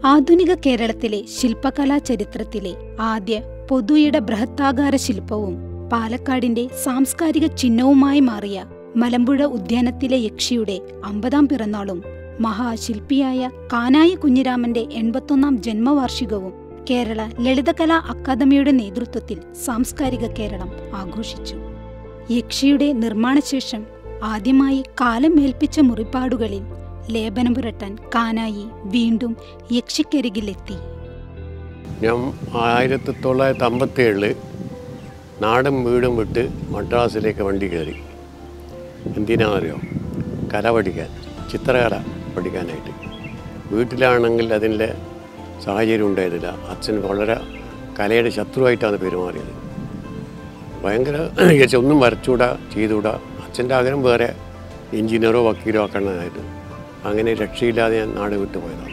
ആധുനിക കേരളത്തിലെ ശില്പകലാ ചരിത്രത്തിലെ ആദ്യ പൊതുയിട ബൃഹത്താകാര ശില്പവും പാലക്കാടിന്റെ സാംസ്കാരിക ചിഹ്നവുമായി മാറിയ മലമ്പുഴ ഉദ്യാനത്തിലെ യക്ഷിയുടെ അമ്പതാം പിറന്നാളും മഹാശില്പിയായ കാനായി കുഞ്ഞിരാമന്റെ എൺപത്തൊന്നാം ജന്മവാർഷികവും കേരള ലളിതകലാ അക്കാദമിയുടെ നേതൃത്വത്തിൽ സാംസ്കാരിക കേരളം ആഘോഷിച്ചു യക്ഷിയുടെ നിർമ്മാണശേഷം ആദ്യമായി കാലം ഏൽപ്പിച്ച മുറിപ്പാടുകളിൽ ലേപനം പുരട്ടാൻ കാനായി വീണ്ടും യക്ഷിക്കരികിലെത്തി ഞാൻ ആയിരത്തി തൊള്ളായിരത്തി അമ്പത്തി ഏഴില് നാടും വീടും വിട്ട് മദ്രാസിലേക്ക് വണ്ടി കയറി എന്തിനാണെന്നറിയോ കല പഠിക്കാൻ ചിത്രകല പഠിക്കാനായിട്ട് വീട്ടിലാണെങ്കിൽ അതിൻ്റെ സാഹചര്യം ഉണ്ടായിരുന്നില്ല അച്ഛൻ വളരെ കലയുടെ ശത്രുവായിട്ടാണ് പെരുമാറിയത് ഭയങ്കര വിചാരിച്ച ഒന്നും വരച്ചുകൂടാ ചെയ്തുകൂടാ അച്ഛൻ്റെ ആഗ്രഹം വേറെ എഞ്ചിനീയറോ വക്കീലോ ആക്കണമായിരുന്നു അങ്ങനെ രക്ഷയില്ലാതെ ഞാൻ നാട് വിട്ടു പോയതാണ്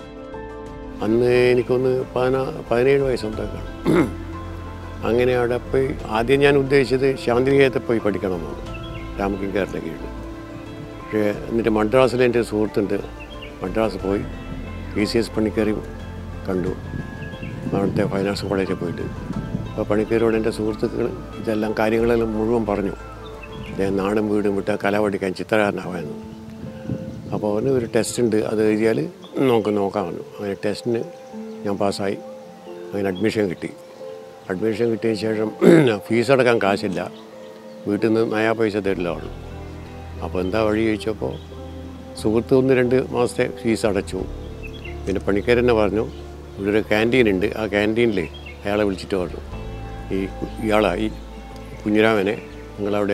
അന്ന് എനിക്കൊന്ന് പതിനാ പതിനേഴ് വയസ്സുണ്ടാക്കണം അങ്ങനെ അവിടെ പോയി ആദ്യം ഞാൻ ഉദ്ദേശിച്ചത് ശാന്തിനികേതത്തിൽ പോയി പഠിക്കണമെന്നാണ് രാമകിങ്കാറിൻ്റെ കീഴിൽ പക്ഷേ എന്നിട്ട് മദ്രാസിൽ എൻ്റെ സുഹൃത്തുണ്ട് മദ്രാസ് പോയി പി സി എസ് പണിക്കറി കണ്ടു അവിടുത്തെ ഫൈനാൻസ് കോളേജിൽ പോയിട്ട് അപ്പോൾ പണിക്കരോട് എൻ്റെ സുഹൃത്തുക്കൾ ഇതെല്ലാം കാര്യങ്ങളെല്ലാം മുഴുവൻ പറഞ്ഞു അദ്ദേഹം നാടും വീടും വിട്ട് കല പഠിക്കാൻ ചിത്രകാരനാവാമെന്ന് അപ്പോൾ അവന് ഒരു ടെസ്റ്റ് ഉണ്ട് അത് എഴുതിയാൽ നമുക്ക് നോക്കാൻ പറഞ്ഞു അങ്ങനെ ടെസ്റ്റിന് ഞാൻ പാസ്സായി അങ്ങനെ അഡ്മിഷൻ കിട്ടി അഡ്മിഷൻ കിട്ടിയ ശേഷം ഫീസ് അടക്കാൻ കാശില്ല വീട്ടിൽ നിന്ന് നയാ പൈസ തരില്ല അവൾ അപ്പോൾ എന്താ വഴി ചോദിച്ചപ്പോൾ സുഹൃത്ത് ഒന്ന് രണ്ട് മാസത്തെ ഫീസ് അടച്ചു പിന്നെ പണിക്കാരനെ പറഞ്ഞു ഇവിടെ ഒരു ക്യാൻറ്റീൻ ഉണ്ട് ആ ക്യാൻറ്റീനിൽ അയാളെ വിളിച്ചിട്ട് പറഞ്ഞു ഈ കു- ഇയാളാ ഈ കുഞ്ഞിരാമനെ നിങ്ങളവിടെ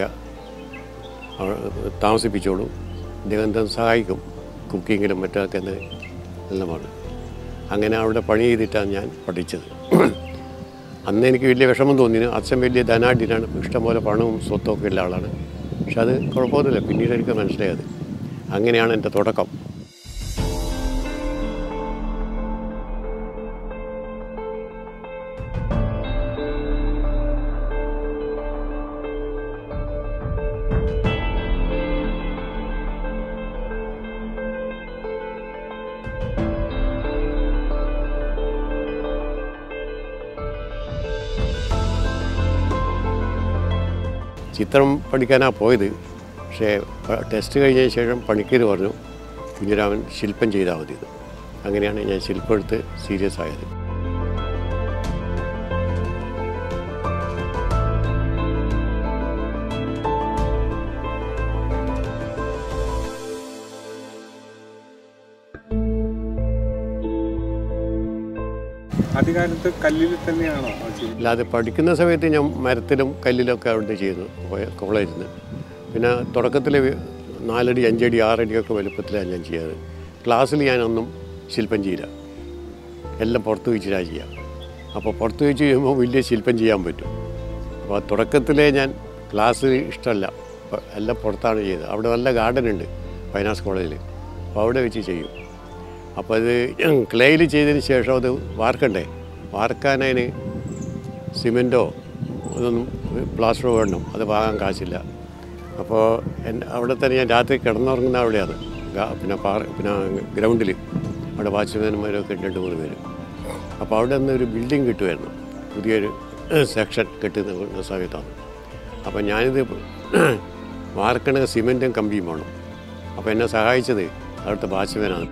അവ- താമസിപ്പിച്ചോളൂ അദ്ദേഹം എന്താ സഹായിക്കും കുക്കിങ്ങിലും മറ്റൊക്കെ എന്ന് എല്ലാം പറഞ്ഞു അങ്ങനെ അവിടെ പണി ചെയ്തിട്ടാണ് ഞാൻ പഠിച്ചത് അന്ന് എനിക്ക് വലിയ വിഷമം തോന്നിന് അച്ഛൻ വലിയ ധനാഢ്യനാണ് ഇഷ്ടംപോലെ പണവും സ്വത്തൊക്കെ ഉള്ള ആളാണ് പക്ഷെ അത് കുഴപ്പമൊന്നുമില്ല പിന്നീട് എനിക്ക് മനസ്സിലായത് അങ്ങനെയാണ് എൻ്റെ തുടക്കം ചിത്രം പഠിക്കാനാണ് പോയത് പക്ഷേ പ- ടെസ്റ്റ് കഴിഞ്ഞതിന് ശേഷം പണിക്കർ പറഞ്ഞു കുഞ്ഞിരാമൻ ശില്പം ചെയ്താൽ മതി എന്ന്. അങ്ങനെയാണ് ഞാൻ ശില്പം എടുത്ത് സീരിയസ് ആയത് ആദ്യകാലത്ത് കല്ലിൽ തന്നെയാണോ ആ ചെയ്യുന്നത്? അല്ലാതെ പഠിക്കുന്ന സമയത്ത് ഞാൻ മരത്തിലും കല്ലിലൊക്കെ അവിടെ ചെയ്തു പോയ കോളേജിൽ നിന്ന് പിന്നെ തുടക്കത്തിൽ നാലടി അഞ്ചടി ആറടിയൊക്കെ വലുപ്പത്തിലാണ് ഞാൻ ചെയ്യാറ് ക്ലാസ്സിൽ ഞാനൊന്നും ശില്പം ചെയ്യില്ല എല്ലാം പുറത്ത് വെച്ചിട്ടാണ് ചെയ്യുക അപ്പോൾ പുറത്ത് വെച്ച് ചെയ്യുമ്പോൾ വലിയ ശില്പം ചെയ്യാൻ പറ്റും അപ്പോൾ തുടക്കത്തിലേ ഞാൻ ക്ലാസ് ഇഷ്ടമല്ല അപ്പോൾ എല്ലാം പുറത്താണ് ചെയ്തത് അവിടെ നല്ല ഗാർഡൻ ഉണ്ട് ഫൈനാൻസ് കോളേജിൽ അപ്പോൾ അവിടെ വെച്ച് ചെയ്യും അപ്പോൾ അത് ക്ലേയിൽ ചെയ്തതിന് ശേഷം അത് വാർക്കണ്ടേ വാർക്കാനതിന് സിമെൻറ്റോ അതൊന്നും പ്ലാസ്റ്ററോ വേണം അത് വാങ്ങാൻ കാശില്ല അപ്പോൾ എൻ്റെ അവിടെ തന്നെ ഞാൻ രാത്രി കിടന്നുറങ്ങുന്ന അവിടെയാണ് ഗാ- പിന്നെ പാറ പിന്നെ ഗ്രൗണ്ടിൽ അവിടെ വാച്ച്മാൻമാരൊക്കെ രണ്ട് മൂന്ന് പേര് അപ്പോൾ അവിടെ നിന്ന് ഒരു ബിൽഡിംഗ് കിട്ടുമായിരുന്നു പുതിയൊരു സെക്ഷൻ കെട്ടുന്ന സമയത്താണ് അപ്പോൾ ഞാനിത് വാർക്കണ സിമെൻറ്റും കമ്പിയും വേണം അപ്പോൾ എന്നെ സഹായിച്ചത് അവിടുത്തെ വാച്ച്മാനാണ്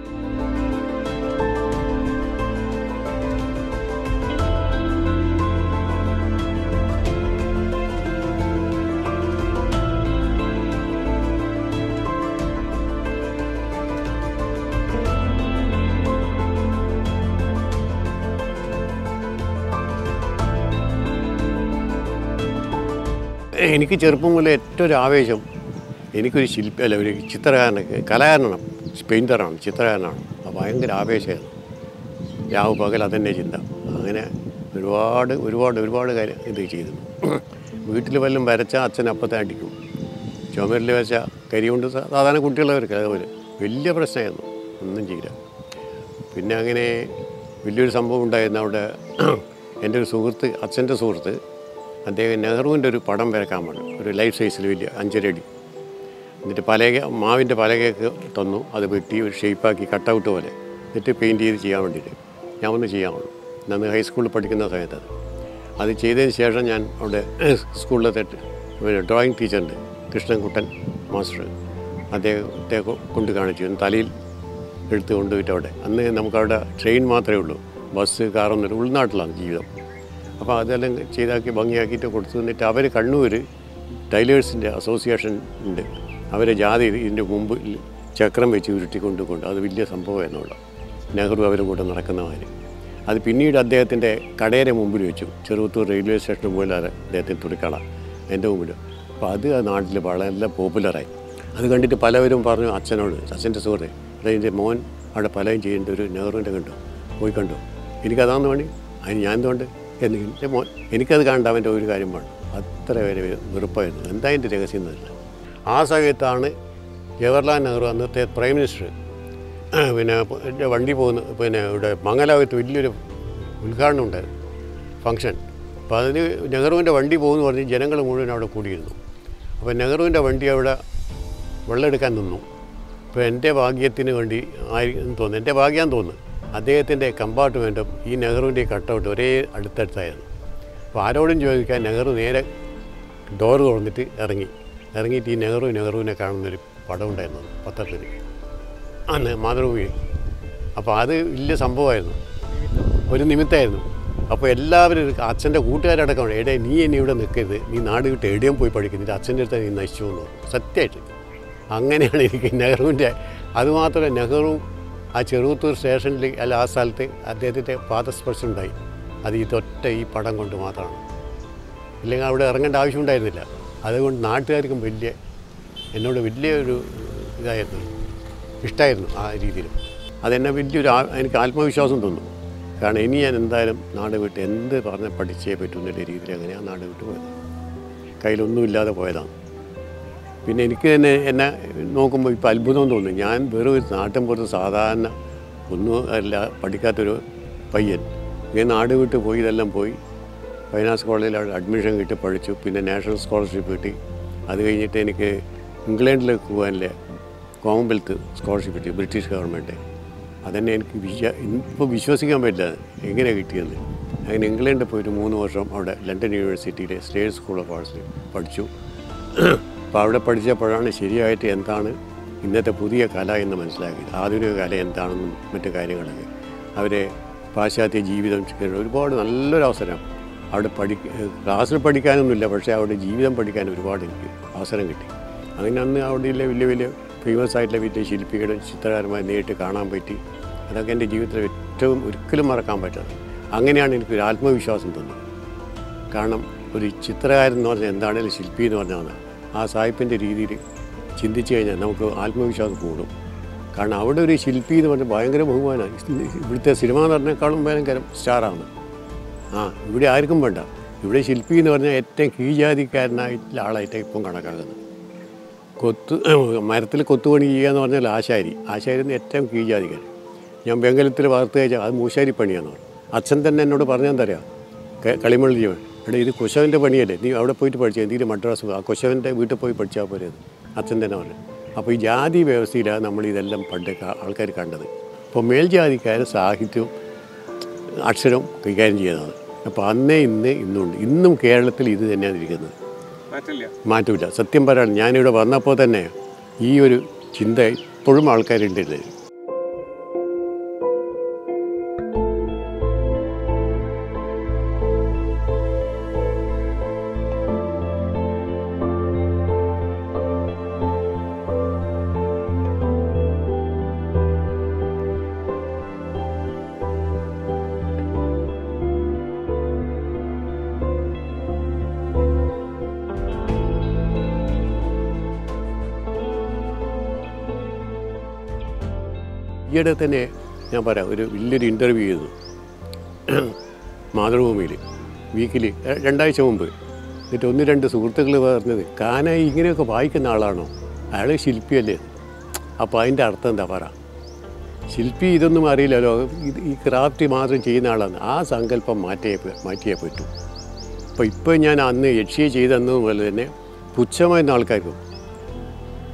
എനിക്ക് ചെറുപ്പം മുതലേ ഏറ്റവും ഒരു ആവേശം എനിക്കൊരു ശില്പി അല്ല ഒരു ചിത്രകാരനൊക്കെ കലാകാരനാണ് പെയിൻറ്ററാണ് ചിത്രകാരനാണ് അപ്പോൾ ഭയങ്കര ആവേശമായിരുന്നു രാവ് പകൽ അതന്നെ ചിന്ത അങ്ങനെ ഒരുപാട് ഒരുപാട് ഒരുപാട് കാര്യം ഇത് ചെയ്തു വീട്ടിൽ വല്ലതും വരച്ചാൽ അച്ഛൻ അപ്പത്തെ അടിക്കും ചുമരിൽ വെച്ച കരി കൊണ്ട് സാ- സാധാരണ കുട്ടികളവർക്ക് അതുപോലെ വലിയ പ്രശ്നമായിരുന്നു ഒന്നും ചെയ്യില്ല പിന്നെ അങ്ങനെ വലിയൊരു സംഭവം ഉണ്ടായിരുന്നു അവിടെ എൻ്റെ ഒരു സുഹൃത്ത് അച്ഛൻ്റെ സുഹൃത്ത് അദ്ദേഹം നെഹ്റുവിൻ്റെ ഒരു പടം വരക്കാൻ പറഞ്ഞു ഒരു ലൈഫ് സൈസിൽ വലിയ അഞ്ചരടി എന്നിട്ട് പലക മാവിൻ്റെ പലകയൊക്കെ തന്നു അത് വെട്ടി ഒരു ഷേപ്പാക്കി കട്ടൗട്ട് പോലെ എന്നിട്ട് പെയിൻറ്റ് ചെയ്ത് ചെയ്യാൻ വേണ്ടിയിട്ട് ഞാൻ ഒന്ന് ചെയ്യാവുള്ളൂ ഞാൻ ഹൈസ്കൂളിൽ പഠിക്കുന്ന സമയത്ത് അത് അത് ചെയ്തതിന് ശേഷം ഞാൻ അവിടെ സ്കൂളിലത്തെ പിന്നെ ഡ്രോയിങ് ടീച്ചറുണ്ട് കൃഷ്ണൻകുട്ടൻ മാസ്റ്റർ അദ്ദേഹത്തെ കൊ- കൊണ്ട് കാണിച്ചു തലയിൽ എടുത്ത് കൊണ്ടുപോയിട്ട് അവിടെ അന്ന് നമുക്കവിടെ ട്രെയിൻ മാത്രമേ ഉള്ളൂ ബസ് കാറൊന്നും ഉൾനാട്ടിലാണ് ജീവിതം അപ്പോൾ അതെല്ലാം ചെയ്താക്കി ഭംഗിയാക്കിയിട്ട് കൊടുത്തു എന്നിട്ട് അവർ കണ്ണൂർ ടൈലേഴ്സിൻ്റെ അസോസിയേഷൻ ഉണ്ട് അവരെ ജാതി ഇതിൻ്റെ മുമ്പ് ചക്രം വെച്ച് ഉരുട്ടിക്കൊണ്ട് കൊണ്ട് അത് വലിയ സംഭവമായിരുന്നു അവിടെ നെഹ്റു അവരും കൂടെ നടക്കുന്ന മാതിരി അത് പിന്നീട് അദ്ദേഹത്തിൻ്റെ കടയുടെ മുമ്പിൽ വെച്ചു ചെറുത്തൂർ റെയിൽവേ സ്റ്റേഷന് പോലെ അദ്ദേഹത്തിന് തുണിക്കട എൻ്റെ മുമ്പിൽ അപ്പോൾ അത് ആ നാട്ടിൽ വളരെ പോപ്പുലറായി അത് കണ്ടിട്ട് പലവരും പറഞ്ഞു അച്ഛനോട് അച്ഛൻ്റെ സുഹൃത്തെ അതിൻ്റെ മോൻ അവിടെ പലരും ചെയ്യേണ്ട ഒരു നെഹ്റുവിൻ്റെ കണ്ടു പോയി കണ്ടു എനിക്കതാന്ന് വേണി അതിന് ഞാൻ എന്തുകൊണ്ട് എന്ന് എൻ്റെ മോൻ എനിക്കത് കാണണ്ട അവൻ്റെ ഒരു കാര്യം വേണം അത്ര വരെ വെറുപ്പായിരുന്നു എന്താ എൻ്റെ രഹസ്യം എന്നല്ല ആ സമയത്താണ് ജവഹർലാൽ നെഹ്റു അന്നത്തെ പ്രൈം മിനിസ്റ്റർ പിന്നെ എൻ്റെ വണ്ടി പോകുന്ന പിന്നെ ഇവിടെ മംഗലാപുരത്ത് വലിയൊരു ഉദ്ഘാടനം ഉണ്ടായിരുന്നു ഫങ്ഷൻ അപ്പോൾ അതിന് നെഹ്റുവിൻ്റെ വണ്ടി പോകുമെന്ന് പറഞ്ഞ് ജനങ്ങൾ മുഴുവൻ അവിടെ കൂടിയിരുന്നു അപ്പോൾ നെഹ്റുവിൻ്റെ വണ്ടി അവിടെ വെള്ളം എടുക്കാൻ നിന്നു അപ്പോൾ എൻ്റെ ഭാഗ്യത്തിന് വേണ്ടി ആയിരിക്കും തോന്നുന്നു എൻ്റെ ഭാഗ്യം തോന്നുന്നു അദ്ദേഹത്തിൻ്റെ കമ്പാർട്ട്മെൻറ്റും ഈ നെഹ്റുവിൻ്റെ കട്ടൗട്ട് ഒരേ അടുത്തടുത്തായിരുന്നു അപ്പോൾ ആരോടും ചോദിക്കാൻ നെഹ്റു നേരെ ഡോർ തുറന്നിട്ട് ഇറങ്ങി ഇറങ്ങിയിട്ട് ഈ നെഹ്റു നെഹ്റുവിനെ കാണുന്നൊരു പടം ഉണ്ടായിരുന്നു പത്രത്തിൽ അന്ന് മാതൃഭൂമി അപ്പോൾ അത് വലിയ സംഭവമായിരുന്നു ഒരു നിമിത്തമായിരുന്നു അപ്പോൾ എല്ലാവരും ഒരു അച്ഛൻ്റെ കൂട്ടുകാരടക്കം എടേ നീ എന്നെ ഇവിടെ നിൽക്കരുത് നീ നാട് വിട്ട് എവിടെയും പോയി പഠിക്കുന്നില്ല അച്ഛൻ്റെ അടുത്ത് നീ നശിച്ചു എന്ന് പറഞ്ഞു സത്യമായിട്ട് അങ്ങനെയാണ് എനിക്ക് നെഹ്റുവിൻ്റെ അതുമാത്രമല്ല നെഹ്റു ആ ചെറുത്തൂർ സ്റ്റേഷനിൽ അല്ല ആ സ്ഥലത്ത് അദ്ദേഹത്തിൻ്റെ പാദസ്പർശം ഉണ്ടായി അത് ഇതൊറ്റ ഈ പടം കൊണ്ട് മാത്രമാണ് ഇല്ലെങ്കിൽ അവിടെ ഇറങ്ങേണ്ട ആവശ്യമുണ്ടായിരുന്നില്ല അതുകൊണ്ട് നാട്ടുകാർക്കും വലിയ എന്നോട് വലിയൊരു ഇതായിരുന്നു ഇഷ്ടമായിരുന്നു ആ രീതിയിൽ അതെന്നെ വലിയൊരു ആ- എനിക്ക് ആത്മവിശ്വാസം തോന്നും കാരണം ഇനി ഞാൻ എന്തായാലും നാട് വിട്ട് എന്ത് പറഞ്ഞ് പഠിച്ചേ പറ്റൂ എന്നുള്ള രീതിയിൽ അങ്ങനെ ആ നാട് വിട്ട് പോയത് കയ്യിലൊന്നുമില്ലാതെ പോയതാണ് പിന്നെ എനിക്ക് തന്നെ എന്നെ നോക്കുമ്പോൾ ഇപ്പോൾ അത്ഭുതം തോന്നും ഞാൻ വെറും ഒരു നാട്ടിൻ പുറത്ത് സാധാരണ ഒന്നും അല്ല പഠിക്കാത്തൊരു പയ്യൻ ഇങ്ങനെ നാട് വിട്ട് പോയി ഇതെല്ലാം പോയി ഫൈനാൻസ് കോളേജിൽ അവിടെ അഡ്മിഷൻ കിട്ടി പഠിച്ചു പിന്നെ നാഷണൽ സ്കോളർഷിപ്പ് കിട്ടി അത് കഴിഞ്ഞിട്ട് എനിക്ക് ഇംഗ്ലണ്ടിലേക്ക് പോകാനില്ല കോമൺവെൽത്ത് സ്കോളർഷിപ്പ് കിട്ടി ബ്രിട്ടീഷ് ഗവൺമെൻറ് അതെന്നെ എനിക്ക് വിശ്വ ഇപ്പോൾ വിശ്വസിക്കാൻ പറ്റില്ല എങ്ങനെ കിട്ടിയെന്ന് അങ്ങനെ ഇംഗ്ലണ്ടിൽ പോയിട്ട് മൂന്ന് വർഷം അവിടെ ലണ്ടൻ യൂണിവേഴ്സിറ്റിയിലെ സ്റ്റേറ്റ് സ്കൂൾ ഓഫ് ആർട്സിൽ പഠിച്ചു അപ്പോൾ അവിടെ പഠിച്ചപ്പോഴാണ് ശരിയായിട്ട് എന്താണ് ഇന്നത്തെ പുതിയ കല എന്ന് മനസ്സിലാക്കിയത് ആധുനിക കല എന്താണെന്നും മറ്റു കാര്യങ്ങളൊക്കെ അവരെ പാശ്ചാത്യ ജീവിതം ചെയ്യുന്ന ഒരുപാട് നല്ലൊരു അവസരം അവിടെ പഠി ക്ലാസ്സിൽ പഠിക്കാനൊന്നുമില്ല പക്ഷേ അവിടെ ജീവിതം പഠിക്കാൻ ഒരുപാട് എനിക്ക് അവസരം കിട്ടി അങ്ങനെ അന്ന് അവിടെയുള്ള വലിയ വലിയ ഫേമസ് ആയിട്ടുള്ള വലിയ ശില്പികളും ചിത്രകാരന്മാരെ നേരിട്ട് കാണാൻ പറ്റി അതൊക്കെ എൻ്റെ ജീവിതത്തിൽ ഏറ്റവും ഒരിക്കലും മറക്കാൻ പറ്റാതെ അങ്ങനെയാണ് എനിക്കൊരു ആത്മവിശ്വാസം തന്നത് കാരണം ഒരു ചിത്രകാരൻ എന്ന് പറഞ്ഞാൽ എന്താണെങ്കിലും ശില്പി എന്ന് പറഞ്ഞാൽ ആ സാഹിബിൻ്റെ രീതിയിൽ ചിന്തിച്ചു കഴിഞ്ഞാൽ നമുക്ക് ആത്മവിശ്വാസം കൂടും കാരണം അവിടെ ഒരു ശില്പി എന്ന് പറഞ്ഞാൽ ഭയങ്കര ബഹുമാനമാണ് ഇവിടുത്തെ സിനിമ നടനേക്കാളും ഭയങ്കരം സ്റ്റാറാണ് ആ ഇവിടെ ആർക്കും വേണ്ട ഇവിടെ ശില്പി എന്ന് പറഞ്ഞാൽ ഏറ്റവും കീഴ്ജാതിക്കാരനായിട്ടുള്ള ആളായിട്ടാണ് ഇപ്പം കണക്കാക്കുന്നത് കൊത്ത് മരത്തിൽ കൊത്തുപണി ചെയ്യുക എന്ന് പറഞ്ഞാൽ ആശാരി ആശാരി എന്ന് ഏറ്റവും കീഴ്ജാതിക്കാരൻ ഞാൻ ബംഗലത്തിൽ വാർത്ത കഴിച്ചാൽ അത് മൂശാരി പണിയാന്ന് പറഞ്ഞു അച്ഛൻ തന്നെ എന്നോട് പറഞ്ഞാൽ തരാം കളിമള്ളി ജീവൻ എടാ ഇത് കുശവൻ്റെ പണിയല്ലേ നീ അവിടെ പോയിട്ട് പഠിച്ചാൽ എന്തെങ്കിലും മദ്രാസ് പോ- ആ കുശവൻ്റെ വീട്ടിൽ പോയി പഠിച്ചാൽ പോരെ അത് അച്ഛൻ തന്നെ പറഞ്ഞു അപ്പോൾ ഈ ജാതി വ്യവസ്ഥയിലാണ് നമ്മൾ ഇതെല്ലാം പണ്ട് ആൾക്കാർ കണ്ടത് അപ്പോൾ മേൽജാതിക്കാർ സാഹിത്യവും അക്ഷരം കൈകാര്യം ചെയ്യുന്നതാണ് അപ്പോൾ അന്നേ ഇന്ന് ഇന്നുണ്ട് ഇന്നും കേരളത്തിൽ ഇത് തന്നെയാണ് ഇരിക്കുന്നത് മാറ്റില്ല മാറ്റമില്ല സത്യം പറയാൻ ഞാനിവിടെ വന്നപ്പോൾ തന്നെ ഈ ഒരു ചിന്ത ഇപ്പോഴും ആൾക്കാരുണ്ട് ഇതിൽ. ഈയിടെ തന്നെ ഞാൻ പറയാം ഒരു വലിയൊരു ഇൻ്റർവ്യൂ ചെയ്തു മാതൃഭൂമിയിൽ വീക്കിലി രണ്ടാഴ്ച മുമ്പ് എന്നിട്ട് ഒന്ന് രണ്ട് സുഹൃത്തുക്കൾ പറഞ്ഞത് കാനായി ഇങ്ങനെയൊക്കെ വായിക്കുന്ന ആളാണോ അയാൾ ശില്പിയല്ലേ അപ്പോൾ അതിൻ്റെ അർത്ഥം എന്താ പറ ശില്പി ഇതൊന്നും അറിയില്ലല്ലോ ഇത് ഈ ക്രാഫ്റ്റ് മാത്രം ചെയ്യുന്ന ആളാണ് ആ സങ്കല്പം മാറ്റിയേ പ- മാറ്റിയേ പറ്റൂ അപ്പോൾ ഇപ്പോൾ ഞാൻ അന്ന് യക്ഷിയെ ചെയ്തെന്നതുപോലെ തന്നെ പുച്ഛമായിരുന്ന ആൾക്കാർക്കും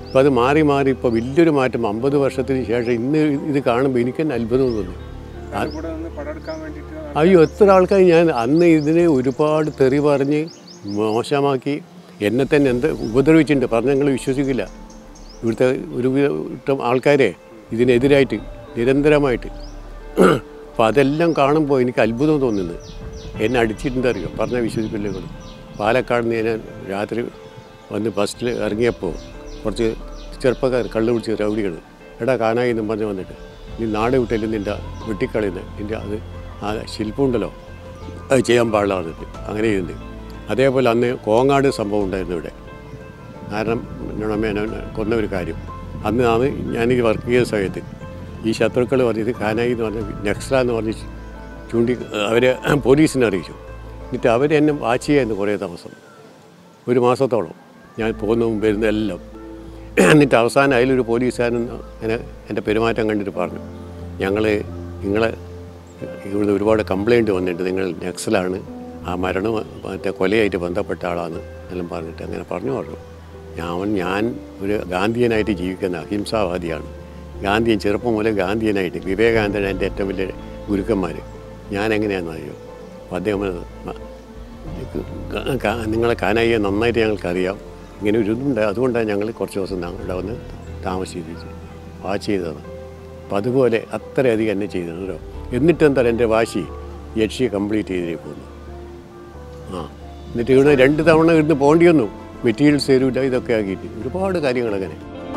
ഇപ്പോൾ അത് മാറി മാറി ഇപ്പോൾ വലിയൊരു മാറ്റം അമ്പത് വർഷത്തിന് ശേഷം ഇന്ന് ഇത് കാണുമ്പോൾ എനിക്ക് തന്നെ അത്ഭുതം തോന്നി അതിന്റെ കൂടെ നിന്ന് പടം എടുക്കാൻ വേണ്ടിയിട്ട് അയ്യോ എത്ര ആൾക്കാർ ഞാൻ അന്ന് ഇതിനെ ഒരുപാട് തെറി പറഞ്ഞ് മോശമാക്കി എന്നെ തന്നെ എന്ത് ഉപദ്രവിച്ചിട്ടുണ്ട് പറഞ്ഞ് ഞങ്ങൾ വിശ്വസിക്കില്ല ഇവിടുത്തെ ഒരു കൂട്ടം ആൾക്കാരെ ഇതിനെതിരായിട്ട് നിരന്തരമായിട്ട് അപ്പോൾ അതെല്ലാം കാണുമ്പോൾ എനിക്ക് അത്ഭുതം തോന്നുന്നു എന്നെ അടിച്ചിട്ടുണ്ടറിയോ പറഞ്ഞാൽ വിശ്വസിക്കില്ല നിങ്ങൾ പാലക്കാട് നിന്ന് ഞാൻ രാത്രി വന്ന് ബസ്സിൽ ഇറങ്ങിയപ്പോൾ കുറച്ച് ചെറുപ്പക്കാർ കള്ളു പിടിച്ച് രൗഡികൾ എടാ കാനായി എന്നും പറഞ്ഞ് വന്നിട്ട് നീ നാട് വിട്ടില്ല നിൻ്റെ വെട്ടിക്കളയുന്നത് നിൻ്റെ അത് ആ ശില്പമുണ്ടല്ലോ അത് ചെയ്യാൻ പാടില്ല പറഞ്ഞിട്ട് അങ്ങനെ ചെയ്യുന്നുണ്ട് അതേപോലെ അന്ന് കോങ്ങാട് സംഭവം ഉണ്ടായിരുന്നു ഇവിടെ കാരണം മേനെ കൊന്ന ഒരു കാര്യം അന്ന് ആണ് ഞാനിത് വർക്ക് ചെയ്ത സമയത്ത് ഈ ശത്രുക്കൾ പറഞ്ഞത് ഖാനായി എന്ന് പറഞ്ഞ നെക്സ്ല എന്ന് പറഞ്ഞ് ചൂണ്ടി അവർ പോലീസിനെ അറിയിച്ചു എന്നിട്ട് അവർ എന്നെ വാച്ച് ചെയ്യായിരുന്നു കുറേ താമസം ഒരു മാസത്തോളം ഞാൻ പോകുന്നതും വരുന്നതെല്ലാം എന്നിട്ട് അവസാനം അതിലൊരു പോലീസുകാരൻ എന്നെ എൻ്റെ പെരുമാറ്റം കണ്ടിട്ട് പറഞ്ഞു ഞങ്ങൾ നിങ്ങളെ ഇവിടുന്ന് ഒരുപാട് കംപ്ലൈൻറ്റ് വന്നിട്ട് നിങ്ങൾ നക്സലാണ് ആ മരണം മറ്റേ കൊലയായിട്ട് ബന്ധപ്പെട്ട ആളാണ് എല്ലാം പറഞ്ഞിട്ട് അങ്ങനെ പറഞ്ഞു പറഞ്ഞു ഞാൻ ഞാൻ ഒരു ഗാന്ധിയനായിട്ട് ജീവിക്കുന്ന അഹിംസാവാദിയാണ് ഗാന്ധിയൻ ചെറുപ്പം മുതലേ ഗാന്ധിയനായിട്ട് വിവേകാനന്ദൻ എൻ്റെ ഏറ്റവും വലിയ ഗുരുക്കന്മാർ ഞാൻ എങ്ങനെയാണെന്ന് അറിയോ അപ്പോൾ അദ്ദേഹം പറഞ്ഞത്, "മ- ക- ക- നിങ്ങളെ കാനായിയെ നന്നായിട്ട് ഞങ്ങൾക്കറിയാം ഇങ്ങനെ ഒരു ഇതുണ്ട് അതുകൊണ്ടാണ് ഞങ്ങൾ കുറച്ച് ദിവസം ഞങ്ങൾ ഇവിടെ വന്ന് താമസിച്ച് വാച്ച് ചെയ്തതാണ് അപ്പം അതുപോലെ അത്രയധികം എന്നെ ചെയ്തല്ലോ എന്നിട്ട് എന്താ എൻ്റെ വാശി യക്ഷി കംപ്ലീറ്റ് ചെയ്തേ പോകുന്നു ആ എന്നിട്ട് ഇവിടെ രണ്ട് തവണ ഇവിടുന്ന് പോകേണ്ടി വന്നു മെറ്റീരിയൽസ് തരൂല ഇതൊക്കെ ആക്കിയിട്ട് ഒരുപാട് കാര്യങ്ങൾ അങ്ങനെ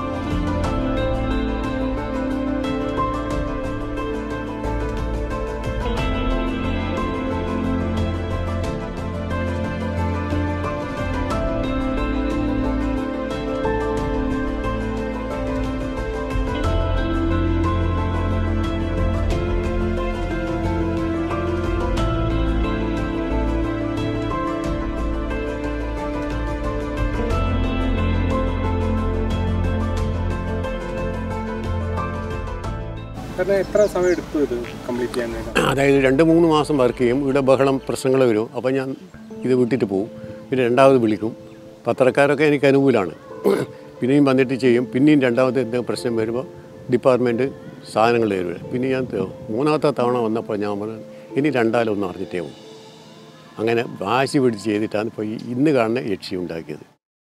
കാരണം എത്ര സമയം എടുത്തു ഇത് കംപ്ലീറ്റ് ചെയ്യാൻ വേണ്ടി അതായത് രണ്ട് മൂന്ന് മാസം വർക്ക് ചെയ്യും ഇവിടെ ബഹളം പ്രശ്നങ്ങൾ വരും അപ്പോൾ ഞാൻ ഇത് വിട്ടിട്ട് പോകും പിന്നെ രണ്ടാമത് വിളിക്കും പത്രക്കാരൊക്കെ എനിക്ക് അനുകൂലമാണ് പിന്നെയും വന്നിട്ട് ചെയ്യും പിന്നെയും രണ്ടാമത് എന്തെങ്കിലും പ്രശ്നം വരുമ്പോൾ ഡിപ്പാർട്ട്മെൻറ്റ് സാധനങ്ങൾ തരുക പിന്നെ ഞാൻ ത- മൂന്നാമത്തെ തവണ വന്നപ്പോൾ ഞാൻ പറഞ്ഞു ഇനി രണ്ടാലൊന്നും അറിഞ്ഞിട്ടേ പോകും അങ്ങനെ വാശി പിടിച്ച് ചെയ്തിട്ടാണ് ഇപ്പോൾ ഈ ഇന്ന് കാണുന്ന യക്ഷി ഉണ്ടാക്കിയത്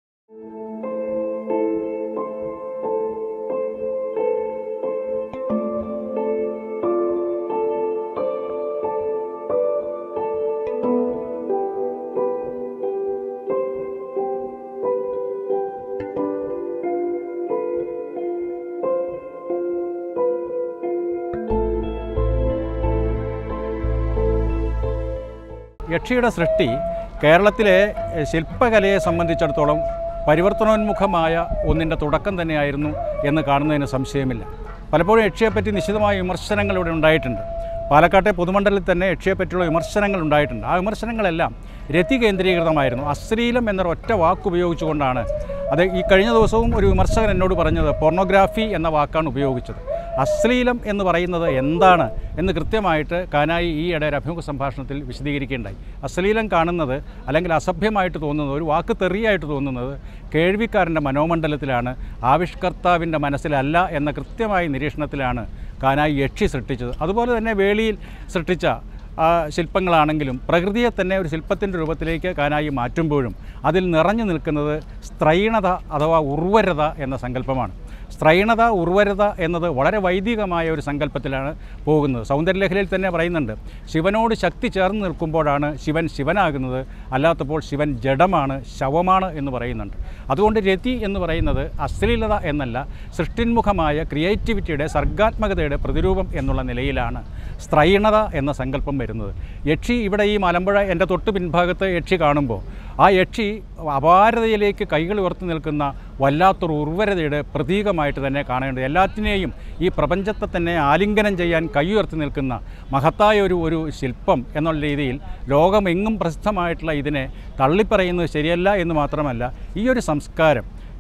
യക്ഷിയുടെ സൃഷ്ടി കേരളത്തിലെ എഹ്, ശില്പകലയെ സംബന്ധിച്ചിടത്തോളം പരിവർത്തനോന്മുഖമായ ഒന്നിൻ്റെ തുടക്കം തന്നെയായിരുന്നു എന്ന് കാണുന്നതിന് സംശയമില്ല പലപ്പോഴും യക്ഷിയെപ്പറ്റി നിശിതമായ വിമർശനങ്ങൾ ഇവിടെ ഉണ്ടായിട്ടുണ്ട് പാലക്കാട്ടെ പൊതുമണ്ഡലത്തിൽ തന്നെ യക്ഷിയെപ്പറ്റിയുള്ള വിമർശനങ്ങൾ ഉണ്ടായിട്ടുണ്ട് ആ വിമർശനങ്ങളെല്ലാം രതി കേന്ദ്രീകൃതമായിരുന്നു അശ്ലീലം എന്നൊരു ഒറ്റ വാക്ക് ഉപയോഗിച്ചുകൊണ്ടാണ് അത് ഈ കഴിഞ്ഞ ദിവസവും ഒരു വിമർശകൻ എന്നോട് പറഞ്ഞത് പോർണോഗ്രാഫി എന്ന വാക്കാണ് ഉപയോഗിച്ചത് അശ്ലീലം എന്ന് പറയുന്നത് എന്താണ് എന്ന് കൃത്യമായിട്ട് കാനായി ഈയിടെ ഒരു അഭിമുഖ സംഭാഷണത്തിൽ വിശദീകരിക്കുകയുണ്ടായി അശ്ലീലം കാണുന്നത് അല്ലെങ്കിൽ അസഭ്യമായിട്ട് തോന്നുന്നത് ഒരു വാക്ക് തെറിയായിട്ട് തോന്നുന്നത് കേൾവിക്കാരൻ്റെ മനോമണ്ഡലത്തിലാണ് ആവിഷ്കർത്താവിൻ്റെ മനസ്സിലല്ല എന്ന കൃത്യമായ നിരീക്ഷണത്തിലാണ് കാനായി യക്ഷി സൃഷ്ടിച്ചത് അതുപോലെ തന്നെ വേളിയിൽ സൃഷ്ടിച്ച ആ ശില്പങ്ങളാണെങ്കിലും പ്രകൃതിയെ തന്നെ ഒരു ശില്പത്തിൻ്റെ രൂപത്തിലേക്ക് കാനായി മാറ്റുമ്പോഴും അതിൽ നിറഞ്ഞു നിൽക്കുന്നത് സ്ത്രൈണത അഥവാ ഉർവരത എന്ന സങ്കല്പമാണ് സ്ത്രൈണത ഉർവരത എന്നത് വളരെ വൈദികമായ ഒരു സങ്കല്പത്തിലാണ് പോകുന്നത് സൗന്ദര്യലഹരിയിൽ തന്നെ പറയുന്നുണ്ട് ശിവനോട് ശക്തി ചേർന്ന് നിൽക്കുമ്പോഴാണ് ശിവൻ ശിവനാകുന്നത് അല്ലാത്തപ്പോൾ ശിവൻ ജഡമാണ് ശവമാണ് എന്ന് പറയുന്നുണ്ട് അതുകൊണ്ട് രതി എന്ന് പറയുന്നത് അശ്ലീലത എന്നല്ല സൃഷ്ടിന്മുഖമായ ക്രിയേറ്റിവിറ്റിയുടെ സർഗാത്മകതയുടെ പ്രതിരൂപം എന്നുള്ള നിലയിലാണ് സ്ത്രൈണത എന്ന സങ്കല്പം വരുന്നത് യക്ഷി ഇവിടെ ഈ മലമ്പുഴ എൻ്റെ തൊട്ട് പിൻഭാഗത്ത് യക്ഷി കാണുമ്പോൾ ആ യക്ഷി അപാരതയിലേക്ക് കൈകൾ ഉയർത്തി നിൽക്കുന്ന വല്ലാത്തൊരു ഉർവരതയുടെ പ്രതീകമായിട്ട് തന്നെ കാണേണ്ടത് എല്ലാത്തിനെയും ഈ പ്രപഞ്ചത്തെ തന്നെ ആലിംഗനം ചെയ്യാൻ കൈ ഉയർത്തി നിൽക്കുന്ന മഹത്തായ ഒരു ഒരു ശില്പം എന്നുള്ള രീതിയിൽ ലോകമെങ്ങും പ്രസിദ്ധമായിട്ടുള്ള ഇതിനെ തള്ളിപ്പറയുന്നത് ശരിയല്ല എന്ന് മാത്രമല്ല ഈ ഒരു സംസ്കാരം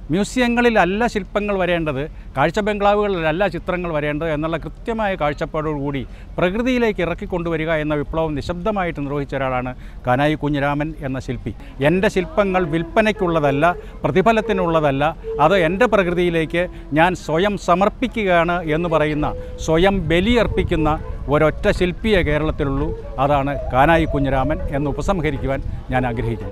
മ്യൂസിയങ്ങളിലല്ല ശില്പങ്ങൾ വരേണ്ടത് കാഴ്ച ബംഗ്ലാവുകളിലല്ല ചിത്രങ്ങൾ വരേണ്ടത് എന്നുള്ള കൃത്യമായ കാഴ്ചപ്പാടോടുകൂടി പ്രകൃതിയിലേക്ക് ഇറക്കിക്കൊണ്ടുവരിക എന്ന വിപ്ലവം നിശബ്ദമായിട്ട് നിർവഹിച്ച ഒരാളാണ് കാനായി കുഞ്ഞിരാമൻ എന്ന ശില്പി എൻ്റെ ശില്പങ്ങൾ വിൽപ്പനയ്ക്കുള്ളതല്ല പ്രതിഫലത്തിനുള്ളതല്ല അത് എൻ്റെ പ്രകൃതിയിലേക്ക് ഞാൻ സ്വയം സമർപ്പിക്കുകയാണ് എന്ന് പറയുന്ന സ്വയം ബലിയർപ്പിക്കുന്ന ഒരൊറ്റ ശില്പിയെ കേരളത്തിലുള്ളൂ അതാണ് കാനായി കുഞ്ഞിരാമൻ എന്ന് ഉപസംഹരിക്കുവാൻ ഞാൻ ആഗ്രഹിക്കുന്നു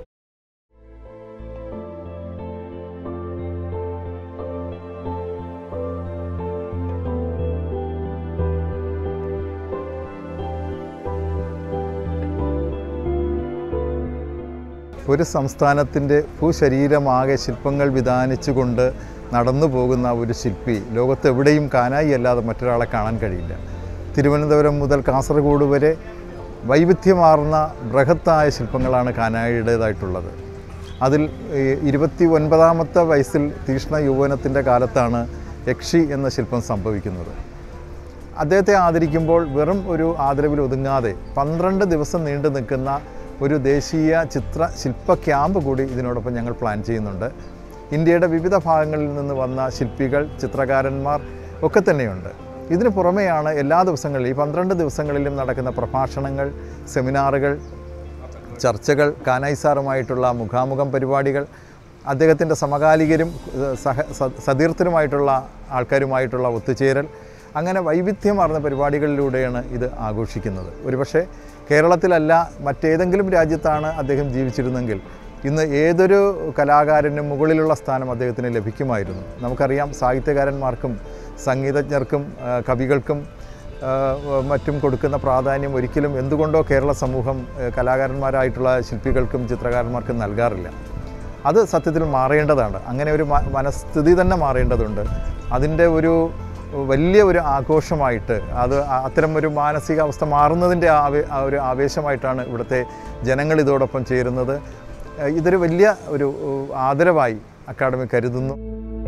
ഒരു സംസ്ഥാനത്തിൻ്റെ ഭൂശരീരമാകെ ശില്പങ്ങൾ വിധാനിച്ചുകൊണ്ട് നടന്നു പോകുന്ന ഒരു ശില്പി ലോകത്തെവിടെയും കാനായി അല്ലാതെ മറ്റൊരാളെ കാണാൻ കഴിയില്ല തിരുവനന്തപുരം മുതൽ കാസർഗോഡ് വരെ വൈവിധ്യമാർന്ന ബൃഹത്തായ ശില്പങ്ങളാണ് കാനായിയുടേതായിട്ടുള്ളത് അതിൽ ഏഹ്, ഇരുപത്തി ഒൻപതാമത്തെ വയസ്സിൽ തീഷ്ണ യൗവനത്തിൻ്റെ കാലത്താണ് യക്ഷി എന്ന ശില്പം സംഭവിക്കുന്നത് അദ്ദേഹത്തെ ആദരിക്കുമ്പോൾ വെറും ഒരു ആദരവിൽ ഒതുങ്ങാതെ പന്ത്രണ്ട് ദിവസം നീണ്ടു നിൽക്കുന്ന ഒരു ദേശീയ ചിത്ര ശില്പ ക്യാമ്പ് കൂടി ഇതിനോടൊപ്പം ഞങ്ങൾ പ്ലാൻ ചെയ്യുന്നുണ്ട് ഇന്ത്യയുടെ വിവിധ ഭാഗങ്ങളിൽ നിന്ന് വന്ന ശില്പികൾ ചിത്രകാരന്മാർ ഒക്കെ തന്നെയുണ്ട് ഇതിന് പുറമെയാണ് എല്ലാ ദിവസങ്ങളിലും ഈ പന്ത്രണ്ട് ദിവസങ്ങളിലും നടക്കുന്ന പ്രഭാഷണങ്ങൾ സെമിനാറുകൾ ചർച്ചകൾ കാനായി സാറുമായിട്ടുള്ള മുഖാമുഖം പരിപാടികൾ അദ്ദേഹത്തിൻ്റെ സമകാലികരും ഏഹ്, സഹ സ- സതീർത്ഥരുമായിട്ടുള്ള ആൾക്കാരുമായിട്ടുള്ള ഒത്തുചേരൽ അങ്ങനെ വൈവിധ്യമാർന്ന പരിപാടികളിലൂടെയാണ് ഇത് ആഘോഷിക്കുന്നത് ഒരുപക്ഷെ കേരളത്തിലല്ല മറ്റേതെങ്കിലും രാജ്യത്താണ് അദ്ദേഹം ജീവിച്ചിരുന്നെങ്കിൽ ഇന്ന് ഏതൊരു കലാകാരനും മുകളിലുള്ള സ്ഥാനം അദ്ദേഹത്തിന് ലഭിക്കുമായിരുന്നു നമുക്കറിയാം സാഹിത്യകാരന്മാർക്കും സംഗീതജ്ഞർക്കും ആ, കവികൾക്കും ആ, മറ്റും കൊടുക്കുന്ന പ്രാധാന്യം ഒരിക്കലും എന്തുകൊണ്ടോ കേരള സമൂഹം ആ, കലാകാരന്മാരായിട്ടുള്ള ശില്പികൾക്കും ചിത്രകാരന്മാർക്കും നൽകാറില്ല അത് സത്യത്തിൽ മാറേണ്ടതാണ് അങ്ങനെ ഒരു മ- മനസ്ഥിതി തന്നെ മാറേണ്ടതുണ്ട് അതിൻ്റെ ഒരു വലിയ ഒരു ആഘോഷമായിട്ട് അത് അ- അത്തരം ഒരു മാനസികാവസ്ഥ മാറുന്നതിൻ്റെ ആവേ ആ ഒരു ആവേശമായിട്ടാണ് ഇവിടുത്തെ ജനങ്ങൾ ഇതോടൊപ്പം ചേരുന്നത് ഏഹ് ഇതൊരു വലിയ ഒരു ഏഹ് ആദരവായി അക്കാദമി കരുതുന്നു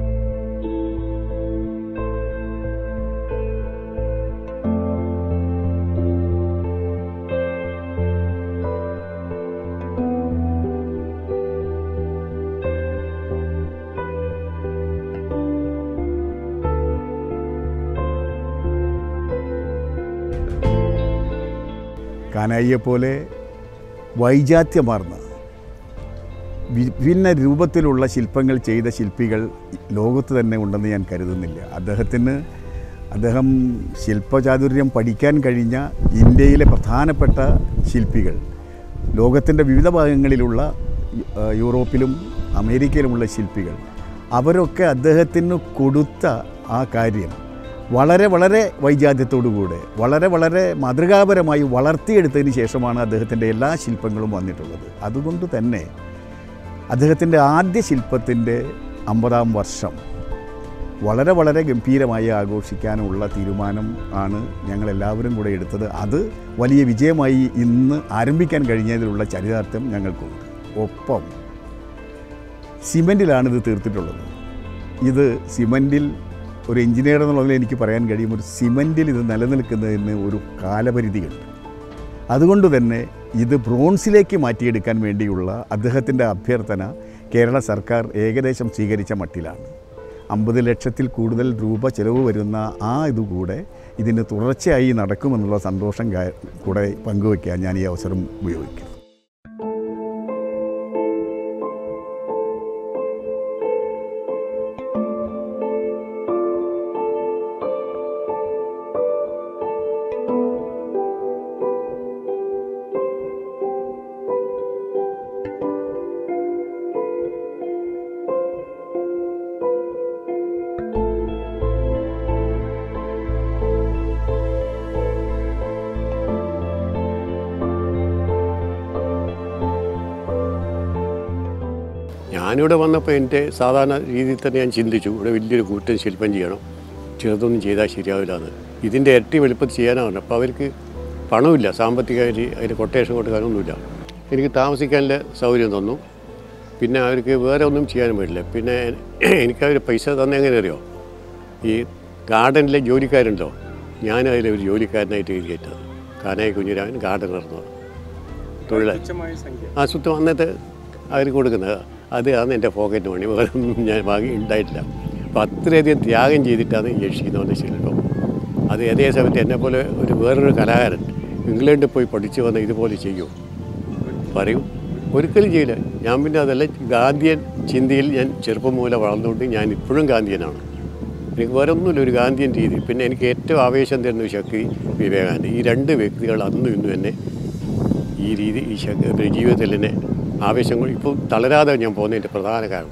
കാനായിയെപ്പോലെ വൈജാത്യമാർന്ന വിഭിന്ന രൂപത്തിലുള്ള ശില്പങ്ങൾ ചെയ്ത ശില്പികൾ ലോകത്ത് തന്നെ ഉണ്ടെന്ന് ഞാൻ കരുതുന്നില്ല അദ്ദേഹത്തിന് അദ്ദേഹം ശില്പചാതുര്യം പഠിക്കാൻ കഴിഞ്ഞ ഇന്ത്യയിലെ പ്രധാനപ്പെട്ട ശില്പികൾ ലോകത്തിൻ്റെ വിവിധ ഭാഗങ്ങളിലുള്ള ആ, യൂറോപ്പിലും അമേരിക്കയിലുമുള്ള ശില്പികൾ അവരൊക്കെ അദ്ദേഹത്തിന് കൊടുത്ത ആ കാര്യം വളരെ വളരെ വൈജാത്യത്തോടുകൂടെ വളരെ വളരെ മാതൃകാപരമായി വളർത്തിയെടുത്തതിന് ശേഷമാണ് അദ്ദേഹത്തിൻ്റെ എല്ലാ ശില്പങ്ങളും വന്നിട്ടുള്ളത് അതുകൊണ്ട് തന്നെ അദ്ദേഹത്തിൻ്റെ ആദ്യ ശില്പത്തിൻ്റെ അമ്പതാം വർഷം വളരെ വളരെ ഗംഭീരമായി ആഘോഷിക്കാനുള്ള തീരുമാനം ആണ് ഞങ്ങളെല്ലാവരും കൂടെ എടുത്തത് അത് വലിയ വിജയമായി ഇന്ന് ആരംഭിക്കാൻ കഴിഞ്ഞതിലുള്ള ചരിതാർത്ഥ്യം ഞങ്ങൾക്കുണ്ട് ഒപ്പം സിമൻറ്റിലാണ് ഇത് തീർത്തിട്ടുള്ളത് ഇത് സിമൻറ്റിൽ ഒരു എഞ്ചിനീയർ എന്നുള്ളതിൽ എനിക്ക് പറയാൻ കഴിയും ഒരു സിമൻറ്റിൽ ഇത് നിലനിൽക്കുന്നതിന് ഒരു കാലപരിധിയുണ്ട് അതുകൊണ്ട് തന്നെ ഇത് ബ്രോൺസിലേക്ക് മാറ്റിയെടുക്കാൻ വേണ്ടിയുള്ള അദ്ദേഹത്തിൻ്റെ അഭ്യർത്ഥന കേരള സർക്കാർ ഏകദേശം സ്വീകരിച്ച മട്ടിലാണ് അമ്പത് ലക്ഷത്തിൽ കൂടുതൽ രൂപ ചിലവ് വരുന്ന ആ ഇതുകൂടെ ഇതിന് തുടർച്ചയായി നടക്കുമെന്നുള്ള സന്തോഷം കാ- കൂടെ പങ്കുവയ്ക്കാൻ ഞാൻ ഈ അവസരം ഉപയോഗിക്കുന്നു ഞാനിവിടെ വന്നപ്പോൾ എൻ്റെ സാധാരണ രീതിയിൽ തന്നെ ഞാൻ ചിന്തിച്ചു ഇവിടെ വലിയൊരു കൂറ്റൻ ശില്പം ചെയ്യണം ചെറുതൊന്നും ചെയ്താൽ ശരിയാവില്ല എന്ന് ഇതിൻ്റെ ഇരട്ടി വലുപ്പത്തിൽ ചെയ്യാനാണ് അപ്പോൾ അവർക്ക് പണമില്ല സാമ്പത്തികമായിട്ട് അതിന് കൊട്ടേഷൻ കൊടുക്കാനൊന്നുമില്ല എനിക്ക് താമസിക്കാനുള്ള സൗകര്യം തന്നു പിന്നെ അവർക്ക് വേറെ ഒന്നും ചെയ്യാനും പറ്റില്ല പിന്നെ എനിക്കവർ പൈസ തന്നെ എങ്ങനെ അറിയോ ഈ ഗാർഡനിലെ ജോലിക്കാരുണ്ടോ ഞാൻ അതിലെ ഒരു ജോലിക്കാരനായിട്ട് കയറ്റത് കാനായി കുഞ്ഞിരാമൻ ഗാർഡനർ എന്ന് പറഞ്ഞു തൊഴിലാളി തുച്ഛമായ സംഖ്യ ആ സുത്തം അന്നത്തെ അവർ കൊടുക്കുന്നത് അത് ആണ് എൻ്റെ പോക്കറ്റ് മണി വേറെ ഒന്നും ഞാൻ വാങ്ങി ഉണ്ടായിട്ടില്ല അപ്പോൾ അത്രയധികം ത്യാഗം ചെയ്തിട്ടാണ് യക്ഷി എന്ന് പറഞ്ഞ ശില്പം അത് അതേ സമയത്ത് എന്നെപ്പോലെ ഒരു വേറൊരു കലാകാരൻ ഇംഗ്ലണ്ടിൽ പോയി പഠിച്ചു വന്ന ഇതുപോലെ ചെയ്യുമോ പറയും ഒരിക്കലും ചെയ്യില്ല ഞാൻ പിന്നെ അതല്ല ഗാന്ധിയൻ ചിന്തയിൽ ഞാൻ ചെറുപ്പം മൂലം വളർന്നുകൊണ്ട് ഞാൻ ഇപ്പോഴും ഗാന്ധിയനാണ് എനിക്ക് വേറെ ഒന്നുമില്ല ഒരു ഗാന്ധിയൻ രീതി പിന്നെ എനിക്ക് ഏറ്റവും ആവേശം തരുന്ന ശക്തി വിവേകാനന്ദ ഈ രണ്ട് വ്യക്തികൾ അന്നും ഇന്നും എന്നെ ഈ രീതി ഈ ശക്തി ജീവിതത്തിൽ എന്നെ ആവേശം കൊണ്ട് ഇപ്പോൾ തളരാതെ ഞാൻ പോകുന്നതിൻ്റെ പ്രധാന കാരണം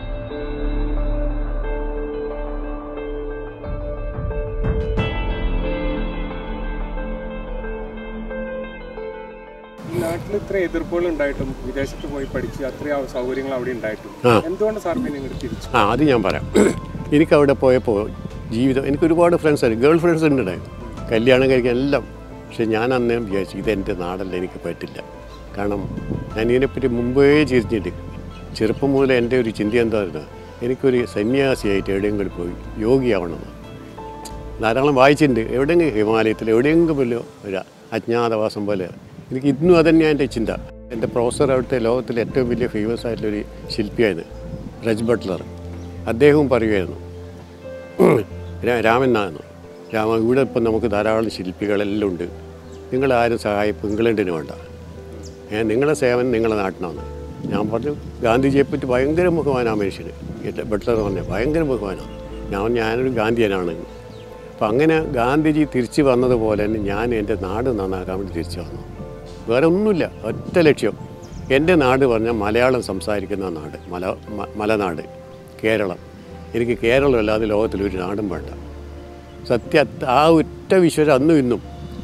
ഈ നാട്ടിൽ ഇത്ര എതിർപ്പുകൾ ഉണ്ടായിട്ടും വിദേശത്ത് പോയി പഠിച്ച് അത്രയും സൗകര്യങ്ങൾ അവിടെ ഉണ്ടായിട്ടും ആ. എന്തുകൊണ്ട് സാർ പിന്നെ ഇങ്ങോട്ട് തിരിച്ചു ആ അത് ഞാൻ പറയാം എനിക്ക് അവിടെ പോയപ്പോൾ ജീവിതം എനിക്ക് ഒരുപാട് ഫ്രണ്ട്സ് ആയിരുന്നു ഗേൾ ഫ്രണ്ട്സ് ഉണ്ട് കല്യാണം കഴിക്കാൻ എല്ലാം പക്ഷെ ഞാൻ അന്നേ വിചാരിച്ചു ഇതെൻ്റെ നാടല്ല എനിക്ക് പറ്റില്ല കാരണം ഞാൻ ഇതിനെപ്പറ്റി മുമ്പേ ചിരിച്ചിട്ട് ചെറുപ്പം മുതൽ എൻ്റെ ഒരു ചിന്ത എന്തായിരുന്നു എനിക്കൊരു സന്യാസിയായിട്ട് എവിടെയെങ്കിലും പോയി യോഗിയാവണമെന്ന് ധാരാളം വായിച്ചിട്ടുണ്ട് എവിടെയെങ്കിലും ഹിമാലയത്തിൽ എവിടെയെങ്കിലും വല്ലോ ഒരു അജ്ഞാതവാസം പോലെ എനിക്ക് ഇന്നും അതന്നെയാണ് എൻ്റെ ചിന്ത എൻ്റെ പ്രൊഫസർ അവിടുത്തെ ലോകത്തിലെ ഏറ്റവും വലിയ ഫേമസ് ആയിട്ടുള്ളൊരു ശില്പിയായിരുന്നു റജ് ബട്ട്ലർ അദ്ദേഹവും പറയുമായിരുന്നു രാ- രാമൻ നായിരുന്നു രാമ ഇവിടെ ഇപ്പം നമുക്ക് ധാരാളം ശില്പികളെല്ലാം ഉണ്ട് നിങ്ങളാരും സഹായിപ്പ് ഇംഗ്ലണ്ടിന് വേണ്ട ഏ നിങ്ങളുടെ സേവനം നിങ്ങളുടെ നാട്ടിനാണ് ഞാൻ പറഞ്ഞു ഗാന്ധിജിയെ പറ്റി ഭയങ്കര ബഹുമാനാണ് മനുഷ്യന് എൻ്റെ ബട്ട്ലർ പറഞ്ഞ ഭയങ്കര ബഹുമാനാണ് ഞാൻ ഞാനൊരു ഗാന്ധിയനാണ് അപ്പം അങ്ങനെ ഗാന്ധിജി തിരിച്ചു വന്നതുപോലെ തന്നെ ഞാൻ എൻ്റെ നാട് നന്നാക്കാൻ വേണ്ടി തിരിച്ചു വന്നു വേറെ ഒന്നുമില്ല ഒറ്റ ലക്ഷ്യം എൻ്റെ നാട് പറഞ്ഞാൽ മലയാളം സംസാരിക്കുന്ന നാട് മല മ- മലനാട് കേരളം എനിക്ക് കേരളം അല്ലാതെ ലോകത്തിൽ ഒരു നാടും വേണ്ട സത്യ ആ ഒറ്റ വിശ്വാസം അന്നും ഇന്നും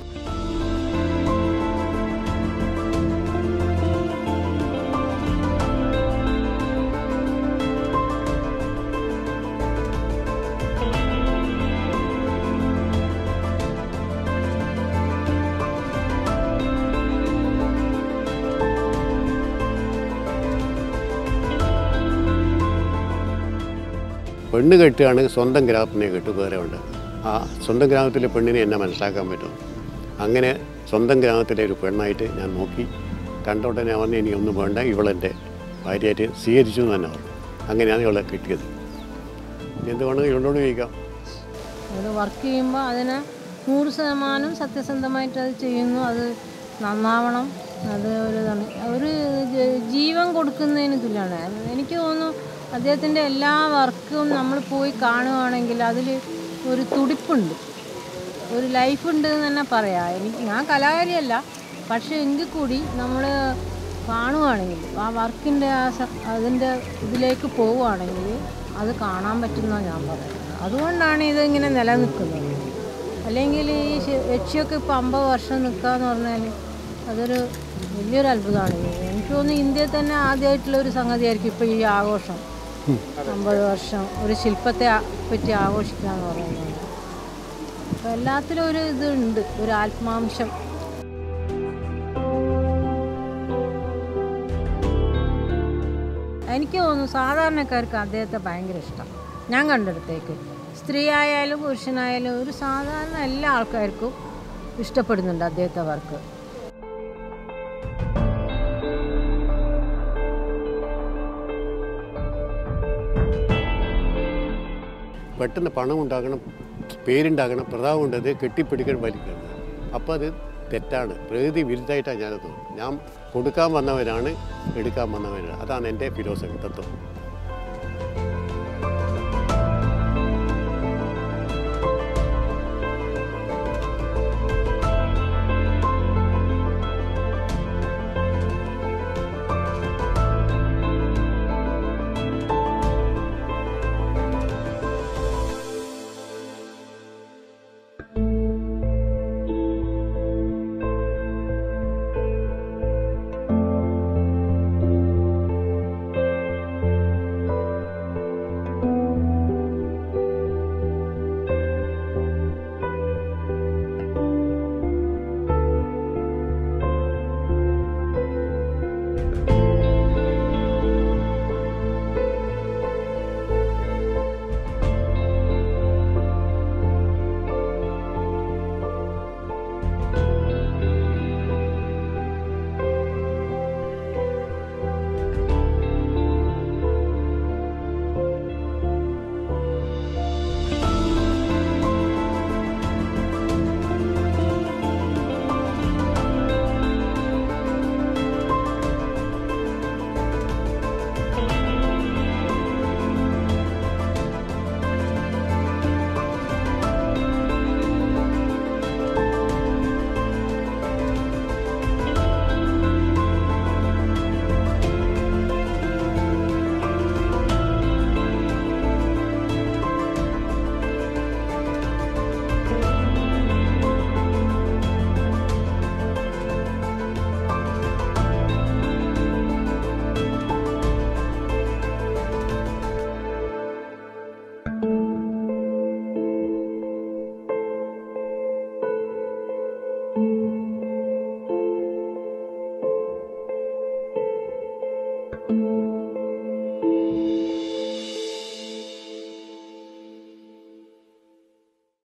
പെണ്ണ് കെട്ടുകയാണെങ്കിൽ സ്വന്തം ഗ്രാമത്തിനെ കെട്ടു വേറെ ഉണ്ട് ആ സ്വന്തം ഗ്രാമത്തിലെ പെണ്ണിനെ എന്നെ മനസ്സിലാക്കാൻ പറ്റും അങ്ങനെ സ്വന്തം ഗ്രാമത്തിലെ ഒരു പെണ്ണായിട്ട് ഞാൻ നോക്കി കണ്ടോണ്ടനെ അവനെ എനിക്കൊന്നും വേണ്ട ഇവളെൻ്റെ ഭാര്യയായിട്ട് സ്വീകരിച്ചു എന്ന് തന്നെ പറഞ്ഞു അങ്ങനെയാണ് ഇവളെ കിട്ടിയത് എന്ത് വേണമെങ്കിൽ ഇവളോട് ചോദിക്കാം അത് വർക്ക് ചെയ്യുമ്പോൾ അതിന് നൂറ് ശതമാനം സത്യസന്ധമായിട്ട് അത് ചെയ്യുന്നു അത് നന്നാവണം അത് ഒരു ഇതാണ് ഒരു ജ- ജീവൻ കൊടുക്കുന്നതിന് തുല്യമാണ് എനിക്ക് തോന്നുന്നു അദ്ദേഹത്തിൻ്റെ എല്ലാ വർക്കും നമ്മൾ പോയി കാണുകയാണെങ്കിൽ അതിൽ ഒരു തുടിപ്പുണ്ട് ഒരു ലൈഫ് ഉണ്ട് എന്ന് തന്നെ പറയാം എനിക്ക് ഞാൻ കലാകാരിയല്ല പക്ഷേ എങ്കിൽ കൂടി നമ്മൾ കാണുവാണെങ്കിൽ ആ വർക്കിൻ്റെ ആ സ- അതിൻ്റെ ഇതിലേക്ക് പോവുകയാണെങ്കിൽ അത് കാണാൻ പറ്റുന്നതാണ് ഞാൻ പറയുന്നത് അതുകൊണ്ടാണ് ഇതിങ്ങനെ നിലനിൽക്കുന്നത് അല്ലെങ്കിൽ ഈ ശ- യക്ഷിയൊക്കെ ഇപ്പോൾ അമ്പത് വർഷം നിൽക്കുക എന്ന് പറഞ്ഞാൽ അതൊരു വലിയൊരു അത്ഭുതമാണ് എനിക്ക് തോന്നുന്നു ഇന്ത്യയിൽ തന്നെ ആദ്യമായിട്ടുള്ള ഒരു സംഗതിയായിരിക്കും ഇപ്പോൾ ഈ ആഘോഷം അമ്പത് വർഷം ഒരു ശില്പത്തെ ആ- പറ്റി ആഘോഷിക്കുക എന്ന് പറയുന്നത് അപ്പോൾ എല്ലാത്തിലും ഒരു ഇതുണ്ട് ഒരു ആത്മാംശം എനിക്ക് തോന്നുന്നു സാധാരണക്കാർക്ക് അദ്ദേഹത്തെ ഭയങ്കര ഇഷ്ടം ഞാൻ കണ്ടെടുത്തേക്ക് സ്ത്രീ ആയാലും പുരുഷനായാലും ഒരു സാധാരണ എല്ലാ ആൾക്കാർക്കും ഇഷ്ടപ്പെടുന്നുണ്ട് അദ്ദേഹത്തെ വർക്ക് പെട്ടെന്ന് പണം ഉണ്ടാക്കണം പേരുണ്ടാക്കണം പ്രതാപം ഉണ്ട് അത് കെട്ടിപ്പിടിക്കണം വലിക്കണം അപ്പോൾ അത് തെറ്റാണ് പ്രകൃതി വിരുദ്ധമായിട്ടാണ് ഞാനത് തോന്നുന്നത് ഞാൻ കൊടുക്കാൻ വന്നവരാണ് എടുക്കാൻ വന്നവരാണ് അതാണ് എൻ്റെ ഫിലോസഫി തത്വം